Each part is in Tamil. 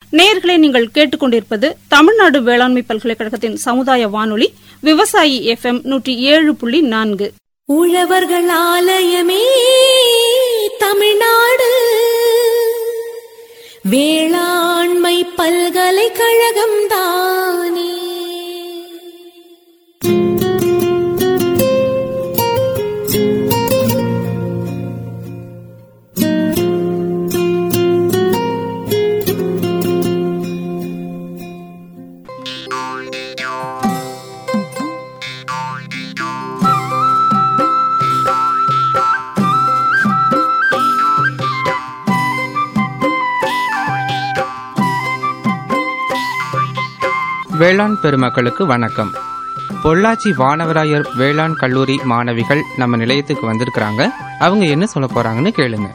நேயர்களே நீங்கள் கேட்டுக்கொண்டிருப்பது தமிழ்நாடு வேளாண்மை பல்கலைக்கழகத்தின் சமுதாய வானொலி விவசாயி எஃப்எம் நூற்றி ஏழு புள்ளி நான்கு உழவர்கள் ஆலயமே தமிழ்நாடு வேளாண்மை பல்கலைக்கழகம் தானே வேளாண் பெருமக்களுக்கு வணக்கம் பொள்ளாச்சி வானவராயர் வேளாண் கல்லூரி மாணவிகள் நம்ம நிலையத்துக்கு வந்திருக்கிறாங்க அவங்க என்ன சொல்ல போறாங்கன்னு கேளுங்க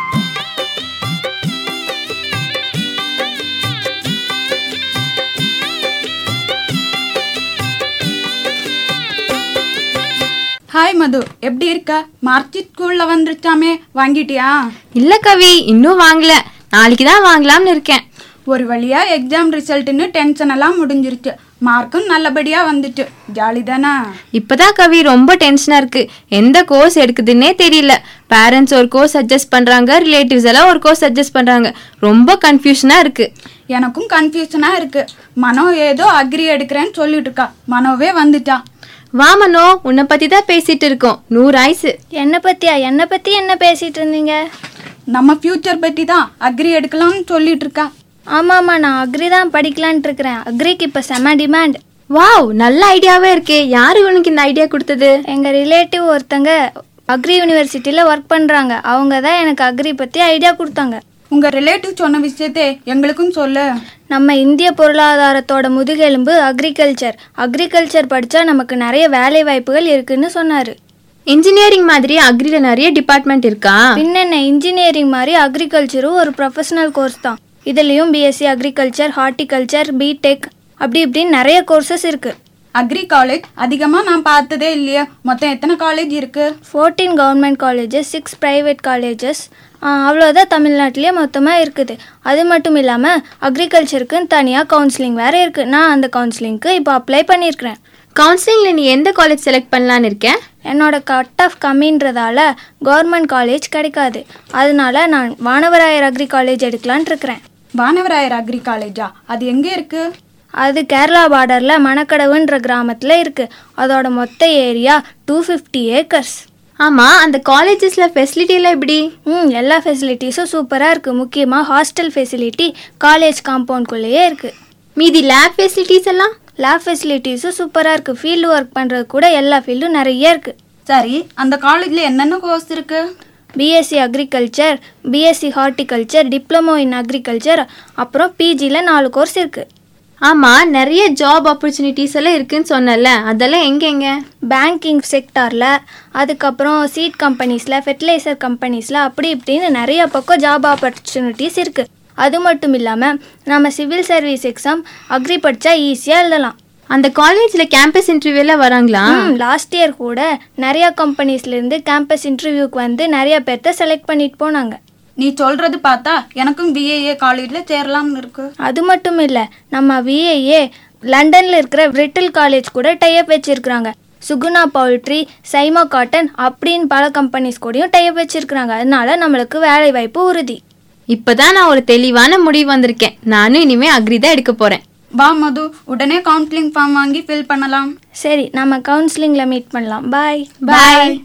ஹாய் மது எப்படி இருக்க மார்க்கெட் ஸ்கூல்ல வந்துருச்சாமே வாங்கிட்டியா இல்ல கவி இன்னும் வாங்கல நாளைக்கு தான் வாங்கலாம்னு இருக்கேன் ஒரு வழியா எக்ஸாம் ரிசல்ட்னு டென்ஷன் எல்லாம் முடிஞ்சிருச்சு மார்க்கும் நல்லபடியா வந்துட்டு ஜாலி தானே இப்பதான் கவி ரொம்ப டென்ஷனா இருக்கு எந்த கோர்ஸ் எடுக்குதுன்னே தெரியல பேரண்ட்ஸ் ஒரு கோர்ஸ் சஜஸ்ட் பண்றாங்க ரிலேட்டிவ்ஸ் எல்லாம் ஒரு கோர்ஸ் சஜஸ்ட் பண்றாங்க ரொம்ப கன்ஃபியூஷனா இருக்கு எனக்கும் கன்ஃபியூஷனா இருக்கு மனோ ஏதோ அக்ரி எடுக்கிறேன்னு சொல்லிட்டு இருக்கா மனோவே வந்துட்டா வா மனோ உன்னை பத்தி தான் பேசிட்டு இருக்கோம் நூறு ஆயுசு என்ன பத்தியா என்ன பத்தி என்ன பேசிட்டு இருந்தீங்க நம்ம ஃபியூச்சர் பத்தி தான் அக்ரி எடுக்கலாம்னு சொல்லிட்டு இருக்கா ஆமாம்மா நான் அக்ரி தான் படிக்கலான்ட்டு இருக்கிறேன் அக்ரிக்கு இப்போ செம டிமாண்ட் வாவ் நல்ல ஐடியாவே இருக்கே யாரு உனக்கு இந்த ஐடியா கொடுத்தது எங்கள் ரிலேட்டிவ் ஒருத்தங்க அக்ரி யூனிவர்சிட்டியில் ஒர்க் பண்ணுறாங்க அவங்க தான் எனக்கு அக்ரி பற்றி ஐடியா கொடுத்தாங்க உங்க ரிலேட்டிவ் சொன்ன விஷயத்தை எங்களுக்கும் சொல்லு நம்ம இந்திய பொருளாதாரத்தோட முதுகெலும்பு அக்ரிகல்ச்சர் அக்ரிகல்ச்சர் படித்தா நமக்கு நிறைய வேலை வாய்ப்புகள் இருக்குன்னு சொன்னார் இன்ஜினியரிங் மாதிரி அக்ரில நிறைய டிபார்ட்மெண்ட் இருக்கா பின்னென்ன இன்ஜினியரிங் மாதிரி அக்ரிகல்ச்சரும் ஒரு ப்ரொஃபஷனல் கோர்ஸ் தான் இதுலேயும் பிஎஸ்சி அக்ரிகல்ச்சர் ஹார்ட்டிகல்ச்சர் பிடெக் அப்படி இப்படின்னு நிறைய கோர்சஸ் இருக்குது அக்ரி காலேஜ் அதிகமா நான் பார்த்ததே இல்லையே மொத்தம் எத்தனை காலேஜ் இருக்கு fourteen government colleges six private colleges அவ்வளோதான் தமிழ்நாட்டிலே மொத்தமாக இருக்குது அது மட்டும் இல்லாமல் அக்ரிகல்ச்சருக்குன்னு தனியாக கவுன்சிலிங் வேறு இருக்குது நான் அந்த கவுன்சிலிங்க்கு இப்போ அப்ளை பண்ணியிருக்கிறேன் கவுன்சிலிங்ல நீ எந்த காலேஜ் செலக்ட் பண்ணலான்னு இருக்க என்னோட கட் ஆஃப் கம்மின்றதால கவர்மெண்ட் காலேஜ் கிடைக்காது அதனால நான் வானவராயர் அக்ரி காலேஜ் எடுக்கலான்ட்டு இருக்கிறேன் வானவராயர் அக்ரி காலேஜா அது எங்க இருக்கு அது கேரளா பார்டரில் மணக்கடவுன்ற கிராமத்தில் இருக்குது அதோட மொத்த ஏரியா டூ ஃபிஃப்டி ஏக்கர்ஸ் ஆமா அந்த காலேஜஸ்ல ஃபெசிலிட்டி எல்லாம் எப்படி ம் எல்லா ஃபெசிலிட்டிஸும் சூப்பராக இருக்குது முக்கியமாக ஹாஸ்டல் ஃபெசிலிட்டி காலேஜ் காம்பவுண்ட்குள்ளேயே இருக்குது மீதி லேப் ஃபெசிலிட்டிஸ் எல்லாம் லேப் ஃபெசிலிட்டிஸும் சூப்பராக இருக்குது ஃபீல்டு ஒர்க் பண்ணுறது கூட எல்லா ஃபீல்டும் நிறைய இருக்குது சரி அந்த காலேஜ்ல என்னென்ன கோர்ஸ் இருக்கு B Sc agriculture B Sc horticulture diploma in agriculture அப்புறம் பிஜியில் நாலு கோர்ஸ் இருக்குது ஆமா நிறைய ஜாப் ஆப்பர்ச்சுனிட்டிஸ் எல்லாம் இருக்குன்னு சொன்னல அதெல்லாம் எங்கெங்க பேங்கிங் செக்டாரில் அதுக்கப்புறம் சீட் கம்பெனிஸில் ஃபெர்டிலைசர் கம்பெனிஸில் அப்படி இப்படின்னு நிறைய பக்கம் ஜாப் ஆப்பர்ச்சுனிட்டிஸ் இருக்குது அது மட்டும் இல்லாமல் நம்ம சிவில் சர்வீஸ் எக்ஸாம் அக்ரி படித்தா ஈஸியாக எழுதலாம் அந்த காலேஜ்ல கேம்பஸ் இன்டர்வியூல வராங்களா லாஸ்ட் இயர் கூட நிறைய கம்பெனிஸ்லேருந்து கேம்பஸ் இன்டர்வியூக்கு வந்து நிறைய பேர்த்த செலக்ட் பண்ணிட்டு போனாங்க நீ சொல்றது பார்த்தா எனக்கும் பிஏஏ காலேஜ்ல சேரலாம்னு இருக்கு அது மட்டும் இல்லை நம்ம விஏஏ லண்டனில் இருக்கிற பிரிட்டில் காலேஜ் கூட டைப் வச்சிருக்கிறாங்க சுகுணா பவுல்ட்ரி சைமா காட்டன் அப்படின்னு பல கம்பெனிஸ் கூடயும் டைப் வச்சிருக்கிறாங்க அதனால நம்மளுக்கு வேலை வாய்ப்பு உறுதி இப்பதான் நான் ஒரு தெளிவான முடிவு வந்திருக்கேன் நானும் இனிமே அக்ரி தான் எடுக்க போறேன் வா மது உடனே கவுன்சிலிங் ஃபார்ம் வாங்கி ஃபில் பண்ணலாம் சரி நம்ம கவுன்சிலிங்கில் மீட் பண்ணலாம் பாய் பாய்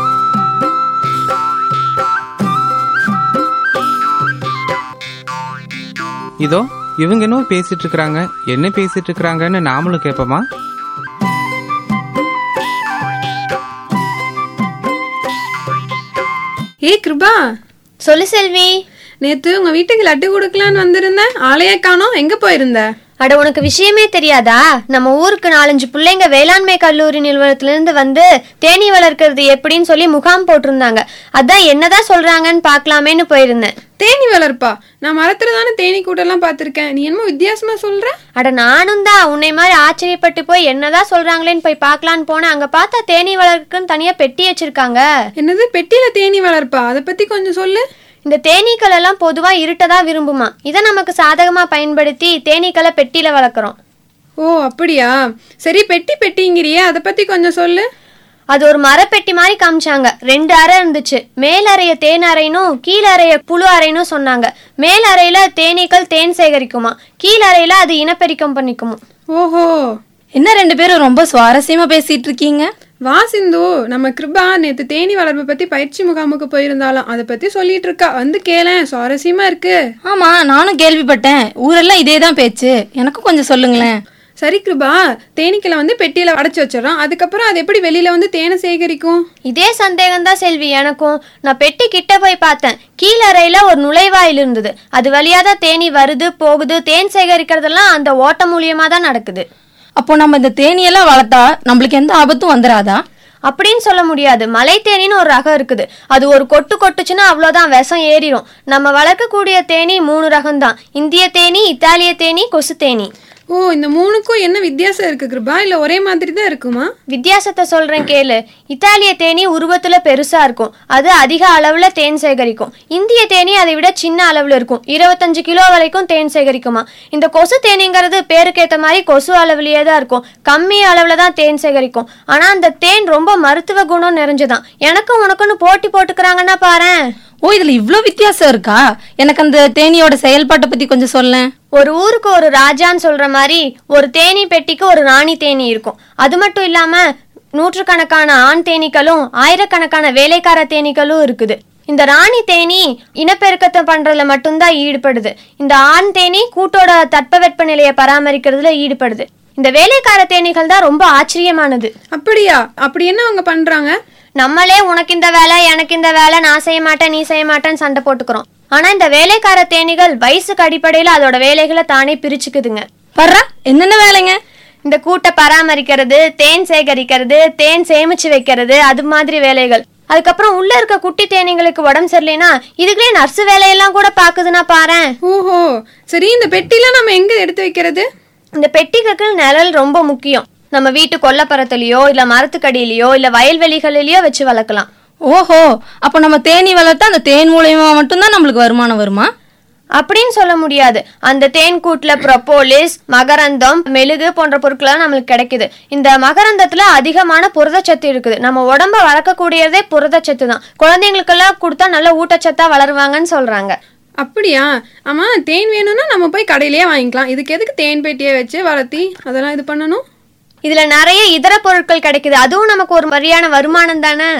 இதோ இவங்க என்ன பேசிட்டு இருக்கிறாங்க என்ன பேசிட்டு இருக்கிறாங்கன்னு நாமளும் கேட்போமா ஏய் கிருபா சொல்லு செல்வி நேத்து உங்க வீட்டுக்கு லட்டு கொடுக்கலான்னு வந்திருந்தேன் ஆளையே காணோம் எங்க போயிருந்த அட உனக்கு விஷயமே தெரியாதா நம்ம ஊருக்கு நாலஞ்சு பிள்ளைங்க வேளாண்மை கல்லூரி நிறுவனத்துல இருந்து வந்து தேனீ வளர்க்கறது எப்படின்னு சொல்லி முகாம் போட்டிருந்தாங்க அதான் என்னதான் சொல்றாங்கன்னு பார்க்கலாமேன்னு போயிருந்தேன் தேனி வளர்ப்பா நான் மரத்துல தானே தேனி கூட்டெல்லாம் பார்த்திருக்கேன் நீ என்னமோ வித்தியாசமா சொல்ற அட நானும் தான் உன்னை மாதிரி ஆச்சரியப்பட்டு போய் என்னதான் சொல்றாங்களேன்னு போய் பார்க்கலான்னு போனேன் அங்க பார்த்தா தேனீ வளர்க்குன்னு தனியா பெட்டி வச்சிருக்காங்க என்னது பெட்டியில தேனி வளர்ப்பா அதை பத்தி கொஞ்சம் சொல்லு இந்த தேனீக்கள் எல்லாம் பொதுவா இருட்டதா விரும்புமா இதை நமக்கு சாதகமா பயன்படுத்தி தேனீக்களை பெட்டியில வளர்க்குறோம் ஓ அப்படியா சரி பெட்டி பெட்டிங்கிறியே அதை பத்தி கொஞ்சம் சொல்லு அது ஒரு மரப்பெட்டி மாதிரி காமிச்சாங்க ரெண்டு அறை இருந்துச்சு மேல் அறைய தேன் அறைனும் கீழ் அறைய புழு அறைனும் சொன்னாங்க மேல் அறையில தேனீக்கள் தேன் சேகரிக்குமா கீழ் அறையில அது இனப்பெருக்கம் பண்ணிக்குமா ஓஹோ என்ன ரெண்டு பேரும் ரொம்ப சுவாரஸ்யமா பேசிட்டு இருக்கீங்க வா சிந்து நம்ம கிருபா நேத்து தேனி வளர்ப்பு பத்தி பயிற்சி முகாமுக்கு போயிருந்தாலும் அதை பத்தி சொல்லிட்டு இருக்கா வந்து கேளேன் சுவாரஸ்யமா இருக்கு ஆமா நானும் கேள்விப்பட்டேன் ஊரெல்லாம் இதே தான் பேச்சு எனக்கும் கொஞ்சம் சொல்லுங்களேன் சரி கிருபா தேனீக்களை வந்து பெட்டியில அடைச்சு வச்சிடறோம் அதுக்கப்புறம் அது எப்படி வெளியில வந்து தேனை சேகரிக்கும் இதே சந்தேகம்தான் செல்வி எனக்கும் நான் பெட்டி கிட்ட போய் பார்த்தேன் கீழ் அறையில ஒரு நுழைவாயில் இருந்தது அது வழியா தான் தேனி வருது போகுது தேன் சேகரிக்கிறதெல்லாம் அந்த ஓட்ட மூலியமா தான் நடக்குது அப்போ நம்ம இந்த தேனியெல்லாம் வளர்த்தா நம்மளுக்கு எந்த ஆபத்தும் வந்துடாதா அப்படின்னு சொல்ல முடியாது மலை தேனின்னு ஒரு ரகம் இருக்குது அது ஒரு கொட்டு கொட்டுச்சுன்னா அவ்வளோதான் விஷம் ஏறிடும் நம்ம வளர்க்கக்கூடிய தேனி மூணு ரகம்தான் இந்திய தேனி இத்தாலிய தேனி கொசு தேனி ஓ இந்த மூணுக்கும் என்ன வித்தியாசம் இருக்கு கிருபா இல்ல ஒரே மாதிரி தான் இருக்குமா வித்தியாசத்தை சொல்றேன் கேளு இத்தாலிய தேனி உருவத்துல பெருசா இருக்கும் அது அதிக அளவுல தேன் சேகரிக்கும் இந்திய தேனி அதை விட சின்ன அளவுல இருக்கும் இருபத்தஞ்சு கிலோ வரைக்கும் தேன் சேகரிக்குமா இந்த கொசு தேனிங்கிறது பேருக்கேத்த மாதிரி கொசு அளவுலயே தான் இருக்கும் கம்மி அளவுல தான் தேன் சேகரிக்கும் ஆனா அந்த தேன் ரொம்ப மருத்துவ குணம் நிறைஞ்சதான் எனக்கும் உனக்குன்னு போட்டி போட்டுக்கிறாங்கன்னா பாரேன் ஓ இதுல இவ்ளோ வித்தியாசம் இருக்கா எனக்கு அந்த தேனியோட செயல்பாட்டை பத்தி கொஞ்சம் சொல்லேன் ஒரு ஊருக்கு ஒரு ராஜான்னு சொல்ற மாதிரி ஒரு தேனீ பெட்டிக்கு ஒரு ராணி தேனி இருக்கும் அது மட்டும் இல்லாம நூற்றுக்கணக்கான ஆண் தேனீக்களும் ஆயிரக்கணக்கான வேலைக்கார தேனீக்களும் இருக்குது இந்த ராணி தேனி இனப்பெருக்கத்தை பண்றதுல மட்டும்தான் ஈடுபடுது இந்த ஆண் தேனி கூட்டோட தட்பவெப்ப நிலையை பராமரிக்கிறதுல ஈடுபடுது இந்த வேலைக்கார தேனீகள் தான் ரொம்ப ஆச்சரியமானது அப்படியா அப்படி என்ன அவங்க பண்றாங்க நம்மளே உனக்கு இந்த வேலை எனக்கு இந்த வேலை நான் செய்ய மாட்டேன் நீ செய்ய மாட்டேன்னு சண்டை போட்டுக்கிறோம் ஆனா இந்த வேலைக்கார தேனீகள் வயசுக்கு அடிப்படையில அதோட வேலைகளை தானே பிரிச்சுக்குதுங்க வர்றா என்னென்ன வேலைங்க இந்த கூட்டை பராமரிக்கிறது தேன் சேகரிக்கிறது தேன் சேமிச்சு வைக்கிறது அது மாதிரி வேலைகள் அதுக்கப்புறம் உள்ள இருக்க குட்டி தேனீங்களுக்கு உடம்பு சரியில்லைன்னா இதுக்குள்ளே நர்ஸ் வேலையெல்லாம் கூட பாக்குதுன்னா பாரேன் ஓஹோ சரி இந்த பெட்டிலாம் நம்ம எங்க எடுத்து வைக்கிறது இந்த பெட்டிகளுக்கு நிழல் ரொம்ப முக்கியம் நம்ம வீட்டு கொல்லப்புறத்துலயோ இல்ல மரத்துக்கடியிலயோ இல்ல வயல்வெளிகளிலயோ வச்சு வளர்க்கலாம் ஓஹோ அப்போ நம்ம தேனி வளர்த்தா அந்த தேன் மூலியமா மட்டும்தான் நம்மளுக்கு வருமானம் வருமா அப்படின்னு சொல்ல முடியாது அந்த தேன் கூட்டுல ப்ரொப்போலிஸ் மகரந்தம் மெழுகு போன்ற பொருட்கள்லாம் நம்மளுக்கு கிடைக்குது இந்த மகரந்தத்துல அதிகமான புரதச்சத்து இருக்குது நம்ம உடம்ப வளர்க்கக்கூடியதே புரதச்சத்து தான் குழந்தைங்களுக்கெல்லாம் கொடுத்தா நல்ல ஊட்டச்சத்தா வளருவாங்கன்னு சொல்றாங்க அப்படியா ஆமா தேன் வேணும்னா நம்ம போய் கடையிலேயே வாங்கிக்கலாம் இதுக்கு எதுக்கு தேன் பெட்டியை வச்சு வளர்த்தி அதெல்லாம் இது பண்ணணும் இதுல நிறைய இதர பொருட்கள் கிடைக்குது அதுவும் நமக்கு ஒரு மாதிரியான வருமானம் தானே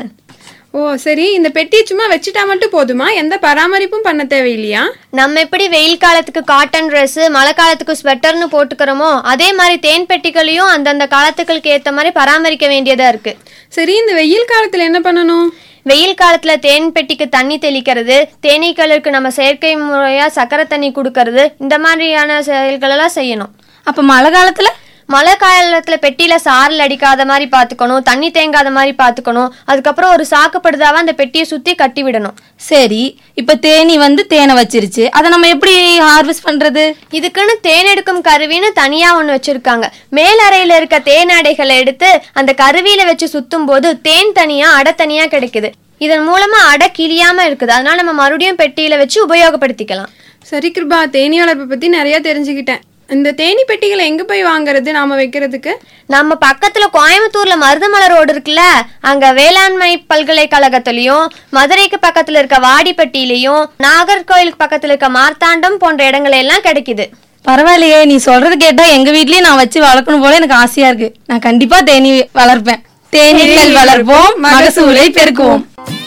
ஓ சரி இந்த பெட்டியை சும்மா வச்சுட்டா மட்டும் போதுமா எந்த பராமரிப்பும் பண்ண தேவையில்லையா நம்ம எப்படி வெயில் காலத்துக்கு காட்டன் ட்ரெஸ் மழை காலத்துக்கு ஸ்வெட்டர்னு போட்டுக்கிறோமோ அதே மாதிரி தேன் பெட்டிகளையும் அந்தந்த காலத்துக்களுக்கு ஏத்த மாதிரி பராமரிக்க வேண்டியதா இருக்கு சரி இந்த வெயில் காலத்துல என்ன பண்ணணும் வெயில் காலத்துல தேன் பெட்டிக்கு தண்ணி தெளிக்கிறது தேனீக்களுக்கு நம்ம செயற்கை முறையா சக்கரை தண்ணி கொடுக்கறது இந்த மாதிரியான செயல்கள் எல்லாம் செய்யணும் அப்ப மழை காலத்துல மழை காலத்துல பெட்டியில சாரல் அடிக்காத மாதிரி பாத்துக்கணும் தண்ணி தேங்காத மாதிரி பாத்துக்கணும் அதுக்கப்புறம் ஒரு சாக்குப்படுதாவா அந்த பெட்டியை சுத்தி கட்டி விடணும் சரி இப்ப தேனி வந்து தேனை வச்சிருச்சு அதை நம்ம எப்படி ஹார்வெஸ்ட் பண்றது இதுக்குன்னு தேன் எடுக்கும் கருவின்னு தனியா ஒண்ணு வச்சிருக்காங்க மேல் அறையில இருக்க தேன் அடைகளை எடுத்து அந்த கருவியில வச்சு சுத்தும் போது தேன் தனியா அடை தனியா கிடைக்குது இதன் மூலமா அடை கிழியாம இருக்குது அதனால நம்ம மறுபடியும் பெட்டியில வச்சு உபயோகப்படுத்திக்கலாம் சரி கிருபா தேனி வளர்ப்பை பத்தி நிறைய தெரிஞ்சுக்கிட்டேன் இந்த தேனி பெட்டிகளை எங்க போய் வாங்குறது நாம வைக்கிறதுக்கு நம்ம பக்கத்துல கோயம்புத்தூர்ல மருதமலை ரோடு இருக்குல்ல அங்க வேளாண்மை பல்கலைக்கழகத்திலயும் மதுரைக்கு பக்கத்துல இருக்க வாடிப்பட்டியிலயும் நாகர்கோயிலுக்கு பக்கத்துல இருக்க மார்த்தாண்டம் போன்ற இடங்கள் எல்லாம் கிடைக்குது பரவாயில்லையே நீ சொல்றது கேட்டா எங்க வீட்லயும் நான் வச்சு வளர்க்கணும் போல எனக்கு ஆசையா இருக்கு நான் கண்டிப்பா தேனி வளர்ப்பேன் தேனீக்கள் வளர்ப்போம் மகசூலை பெருக்குவோம்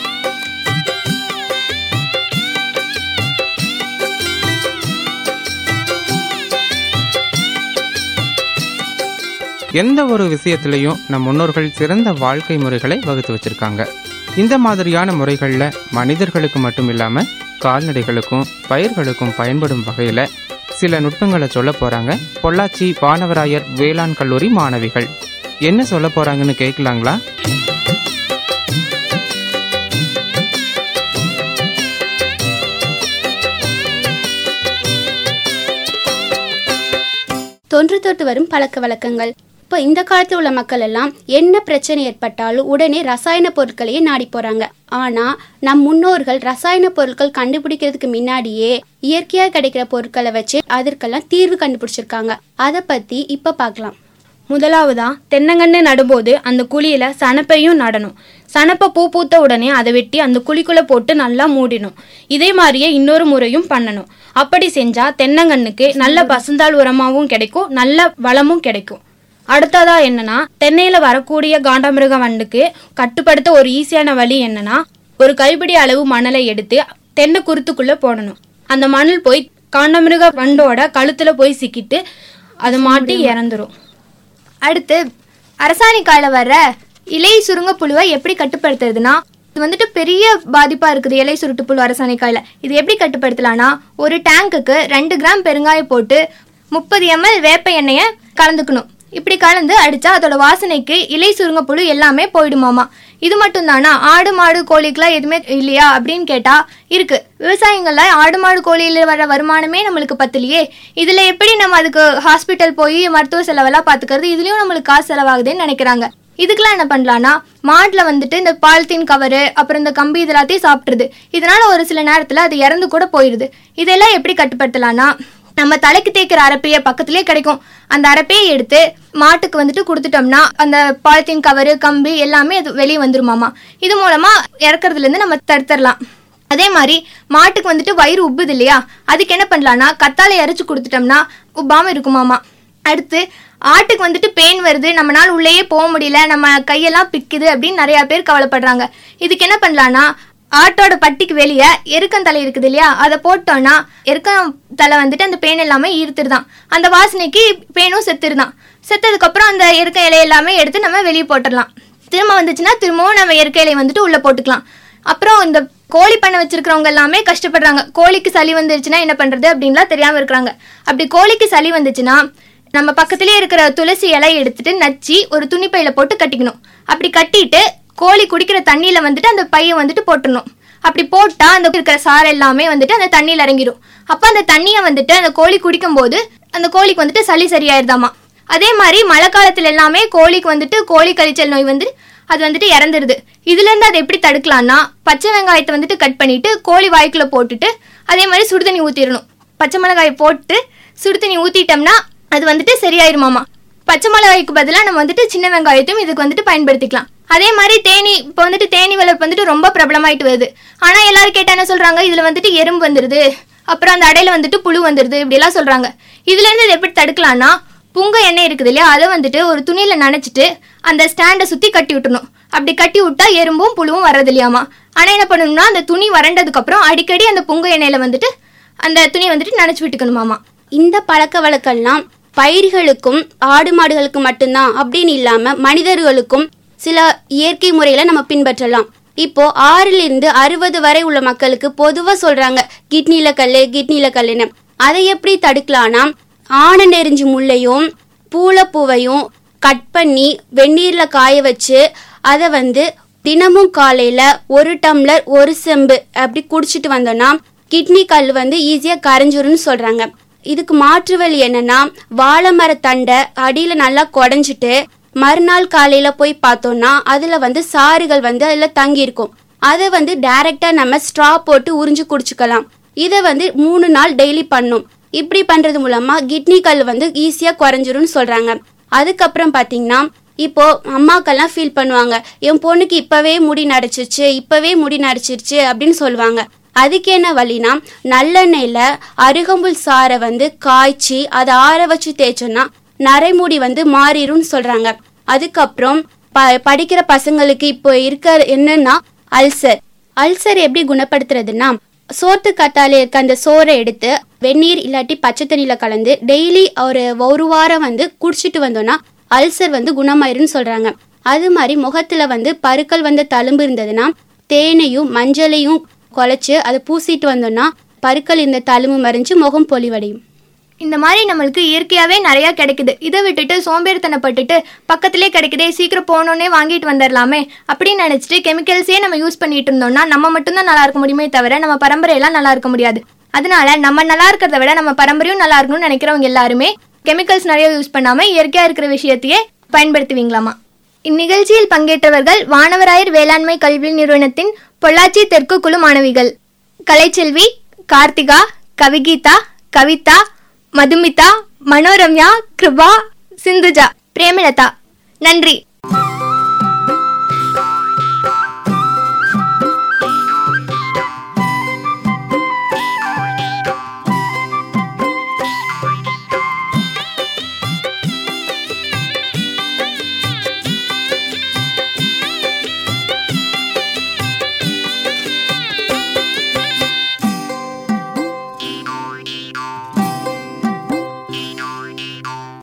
எந்த ஒரு விஷயத்திலையும் நம் முன்னோர்கள் சிறந்த வாழ்க்கை முறைகளை வகுத்து வச்சிருக்காங்க இந்த மாதிரியான முறைகளில் மனிதர்களுக்கு மட்டும் இல்லாமல் கால்நடைகளுக்கும் பயிர்களுக்கும் பயன்படும் வகையில் சில நுட்பங்களை சொல்ல போகிறாங்க பொள்ளாச்சி வானவராயர் வேளாண் கல்லூரி மாணவிகள் என்ன சொல்ல போகிறாங்கன்னு கேட்கலாங்களா தொன்று தொட்டு வரும் பழக்க வழக்கங்கள் இப்போ இந்த காலத்தில் உள்ள மக்கள் எல்லாம் என்ன பிரச்சனை ஏற்பட்டாலும் உடனே ரசாயன பொருட்களையே நாடி போறாங்க ஆனா நம் முன்னோர்கள் ரசாயன பொருட்கள் கண்டுபிடிக்கிறதுக்கு முன்னாடியே இயற்கையா கிடைக்கிற பொருட்களை வச்சு அதற்கெல்லாம் தீர்வு கண்டுபிடிச்சிருக்காங்க அதை பத்தி இப்ப பார்க்கலாம் முதலாவதா தென்னங்கன்று நடும்போது அந்த குழியில சணப்பையும் நடணும் சணப்பை பூ பூத்த உடனே அதை வெட்டி அந்த குழிக்குள்ள போட்டு நல்லா மூடிடும் இதே மாதிரியே இன்னொரு முறையும் பண்ணணும் அப்படி செஞ்சா தென்னங்கன்னுக்கு நல்ல பசுந்தாள் உரமாவும் கிடைக்கும் நல்ல வளமும் கிடைக்கும் அடுத்ததா என்னன்னா தென்னையில வரக்கூடிய காண்டாமிருக வண்டுக்கு கட்டுப்படுத்த ஒரு ஈஸியான வழி என்னன்னா ஒரு கைப்பிடி அளவு மணலை எடுத்து தென்னை குருத்துக்குள்ள போடணும் அந்த மணல் போய் காண்டாமிருக வண்டோட கழுத்துல போய் சிக்கிட்டு அது மாட்டி இறந்துரும் அடுத்து அரசாணிக்காயில வர்ற இலை சுருங்க புழுவை எப்படி கட்டுப்படுத்துறதுன்னா இது வந்துட்டு பெரிய பாதிப்பா இருக்குது இலை சுருட்டு புழு அரசாணிக்காயில இது எப்படி கட்டுப்படுத்தலாம்னா ஒரு டேங்குக்கு ரெண்டு கிராம் பெருங்காயம் போட்டு முப்பது எம்எல் வேப்ப எண்ணெயை கலந்துக்கணும் இப்படி கலந்து அடிச்சா அதோட வாசனைக்கு இலை சுருங்க புழு எல்லாமே போயிடுமாமா இது மட்டும் தானா ஆடு மாடு கோழிக்கெல்லாம் எதுவுமே இல்லையா அப்படின்னு கேட்டா இருக்கு விவசாயிகள்ல ஆடு மாடு கோழியில வர வருமானமே நம்மளுக்கு பத்தலையே இதுல எப்படி நம்ம அதுக்கு ஹாஸ்பிட்டல் போய் மருத்துவ செலவெல்லாம் பாத்துக்கிறது இதுலயும் நம்மளுக்கு காசு செலவாகுதுன்னு நினைக்கிறாங்க இதுக்கெல்லாம் என்ன பண்ணலாம்னா மாட்டுல வந்துட்டு இந்த பாலித்தீன் கவரு அப்புறம் இந்த கம்பி இது எல்லாத்தையும் சாப்பிட்ருது இதனால ஒரு சில நேரத்துல அது இறந்து கூட போயிடுது இதெல்லாம் எப்படி கட்டுப்படுத்தலாம்னா நம்ம தலைக்கு தேய்க்கிற அரப்பைய பக்கத்துலயே கிடைக்கும் அந்த அரப்பையை எடுத்து மாட்டுக்கு வந்துட்டு கொடுத்துட்டோம்னா அந்த பாலித்தீன் கவரு கம்பி எல்லாமே அது வெளியே வந்துருமாமா இது மூலமா இறக்குறதுல இருந்து நம்ம தடுத்துடலாம் அதே மாதிரி மாட்டுக்கு வந்துட்டு வயிறு உப்புது இல்லையா அதுக்கு என்ன பண்ணலாம்னா கத்தாழை அரைச்சு கொடுத்துட்டோம்னா உப்பாம இருக்குமாமா அடுத்து ஆட்டுக்கு வந்துட்டு பெயின் வருது நம்மனால உள்ளேயே போக முடியல நம்ம கையெல்லாம் பிக்குது அப்படின்னு நிறைய பேர் கவலைப்படுறாங்க இதுக்கு என்ன பண்ணலாம்னா ஆட்டோட பட்டிக்கு வெளியே எருக்கந்தலை இருக்குது இல்லையா அதை போட்டோம்னா எருக்கம் தலை வந்துட்டு அந்த பேன் எல்லாமே ஈர்த்துருதான் அந்த வாசனைக்கு பேனும் செத்துருதான் செத்ததுக்கு அப்புறம் அந்த எருக்க இலை எல்லாமே எடுத்து நம்ம வெளியே போட்டுடலாம் திரும்ப வந்துச்சுன்னா திரும்பவும் நம்ம எருக்க இலையை வந்துட்டு உள்ள போட்டுக்கலாம் அப்புறம் இந்த கோழி பண்ணை வச்சிருக்கிறவங்க எல்லாமே கஷ்டப்படுறாங்க கோழிக்கு சளி வந்துருச்சுன்னா என்ன பண்றது அப்படின்லாம் தெரியாம இருக்கிறாங்க அப்படி கோழிக்கு சளி வந்துச்சுன்னா நம்ம பக்கத்திலே இருக்கிற துளசி இலையை எடுத்துட்டு நச்சு ஒரு துணிப்பையில போட்டு கட்டிக்கணும் அப்படி கட்டிட்டு கோழி குடிக்கிற தண்ணியில வந்துட்டு அந்த பையை வந்துட்டு போட்டுடணும் அப்படி போட்டா அந்த இருக்கிற சாறு எல்லாமே வந்துட்டு அந்த தண்ணியில இறங்கிடும் அப்ப அந்த தண்ணியை வந்துட்டு அந்த கோழி குடிக்கும் போது அந்த கோழிக்கு வந்துட்டு சளி சரியாயிருதாமா அதே மாதிரி மழை காலத்துல எல்லாமே கோழிக்கு வந்துட்டு கோழி கழிச்சல் நோய் வந்து அது வந்துட்டு இறந்துருது இதுல இருந்து அதை எப்படி தடுக்கலாம்னா பச்சை வெங்காயத்தை வந்துட்டு கட் பண்ணிட்டு கோழி வாய்க்குள்ள போட்டுட்டு அதே மாதிரி சுடுதண்ணி ஊத்திடணும் பச்சை மிளகாயை போட்டு சுடுதண்ணி ஊத்திட்டோம்னா அது வந்துட்டு சரியாயிருமாமா பச்சை மிளகாய்க்கு பதிலாக நம்ம வந்துட்டு சின்ன வெங்காயத்தையும் இதுக்கு வந்துட்டு பயன்படுத்திக்கலாம் அதே மாதிரி தேனி இப்போ வந்துட்டு தேனி வளர்ப்பு வந்துட்டு ரொம்ப பிரபலமாயிட்டு வருது ஆனா எல்லாரும் கேட்டா என்ன சொல்றாங்க இதுல வந்துட்டு எறும்பு வந்துருது அப்புறம் அந்த அடையில வந்துட்டு புழு வந்துருது இப்படி எல்லாம் சொல்றாங்க இதுல இருந்து இதை எப்படி தடுக்கலாம்னா புங்க எண்ணெய் இருக்குது இல்லையா அதை வந்துட்டு ஒரு துணியில நனைச்சிட்டு அந்த ஸ்டாண்டை சுத்தி கட்டி விட்டுணும் அப்படி கட்டி விட்டா எறும்பும் புழுவும் வர்றது இல்லையாமா ஆனா என்ன பண்ணணும்னா அந்த துணி வறண்டதுக்கு அப்புறம் அடிக்கடி அந்த புங்க எண்ணெயில வந்துட்டு அந்த துணியை வந்துட்டு நனைச்சு விட்டுக்கணுமாமா இந்த பழக்க வழக்கம்லாம் பயிர்களுக்கும் ஆடு மாடுகளுக்கு மட்டும்தான் அப்படின்னு இல்லாம மனிதர்களுக்கும் சில இயற்கை முறைகளை நம்ம பின்பற்றலாம் இப்போ ஆறுல இருந்து அறுபது வரை உள்ள மக்களுக்கு பொதுவா சொல்றாங்க கிட்னில கல்லு கிட்னில கல்லுன்னு அதை எப்படி தடுக்கலாம்னா ஆன நெறிஞ்சு முள்ளையும் பூளைப்பூவையும் கட் பண்ணி வெந்நீர்ல காய வச்சு அதை வந்து தினமும் காலையில ஒரு டம்ளர் ஒரு செம்பு அப்படி குடிச்சிட்டு வந்தோம்னா கிட்னி கல் வந்து ஈஸியா கரைஞ்சிரும்னு சொல்றாங்க இதுக்கு மாற்று வழி என்னன்னா வாழை மர தண்டை அடியில நல்லா குடஞ்சிட்டு மறுநாள் காலையில போய் பார்த்தோம்னா அதுல வந்து சாறுகள் வந்து அதுல தங்கி இருக்கும் அதை வந்து டைரக்டா நம்ம ஸ்ட்ரா போட்டு உறிஞ்சு குடிச்சுக்கலாம் இதை வந்து மூணு நாள் டெய்லி பண்ணும் இப்படி பண்றது மூலமா கிட்னி கல் வந்து ஈஸியா குறைஞ்சிரும்னு சொல்றாங்க அதுக்கப்புறம் பாத்தீங்கன்னா இப்போ அம்மாக்கெல்லாம் ஃபீல் பண்ணுவாங்க என் பொண்ணுக்கு இப்பவே முடி நரைச்சிருச்சு இப்பவே முடி நரைச்சிருச்சு அப்படின்னு சொல்லுவாங்க அதுக்கு என்ன வழினா நல்லெண்ணெயில அருகம்புல் சாறை வந்து காய்ச்சி அதை ஆற வச்சு தேய்ச்சோம்னா நரைமுடி வந்து மாறிடும்னு சொல்றாங்க அதுக்கப்புறம் ப படிக்கிற பசங்களுக்கு இப்போ இருக்க என்னன்னா அல்சர் அல்சர் எப்படி குணப்படுத்துறதுன்னா சோத்து கத்தால இருக்க அந்த சோறை எடுத்து வெந்நீர் இல்லாட்டி பச்சை தண்ணியில கலந்து டெய்லி ஒரு ஒரு வாரம் வந்து குடிச்சிட்டு வந்தோம்னா அல்சர் வந்து குணமாயிருன்னு சொல்றாங்க அது மாதிரி முகத்துல வந்து பருக்கள் வந்த தழும்பு இருந்ததுன்னா தேனையும் மஞ்சளையும் குழைச்சு அதை பூசிட்டு வந்தோம்னா பருக்கள் இந்த தழும்பு மறைஞ்சு முகம் பொலிவடையும் இந்த மாதிரி நம்மளுக்கு இயற்கையாவே நிறைய கிடைக்குது இதை விட்டுட்டு சோம்பேறித்தனப்பட்டுட்டு பக்கத்திலே கிடைக்குதே சீக்கிரம் போனோன்னே வாங்கிட்டு வந்துடலாமே அப்படின்னு நினைச்சிட்டு கெமிக்கல்ஸே நம்ம யூஸ் பண்ணிட்டு இருந்தோம்னா நம்ம மட்டும்தான் நல்லா இருக்க முடியுமே தவிர நம்ம பரம்பரையெல்லாம் நல்லா இருக்க முடியாது அதனால நம்ம நல்லா இருக்கிறத விட நம்ம பரம்பரையும் நல்லா இருக்கணும்னு நினைக்கிறவங்க எல்லாருமே கெமிக்கல்ஸ் நிறைய யூஸ் பண்ணாம இயற்கையா இருக்கிற விஷயத்தையே பயன்படுத்துவீங்களாமா இந்நிகழ்ச்சியில் பங்கேற்றவர்கள் வானவராயர் வேளாண்மை கல்வி நிறுவனத்தின் பொள்ளாச்சி தெற்கு குழு மாணவிகள் கலைச்செல்வி கார்த்திகா கவிகீதா கவிதா மதுமிதா மனோரம்யா கிருபா சிந்துஜா பிரேமலதா நன்றி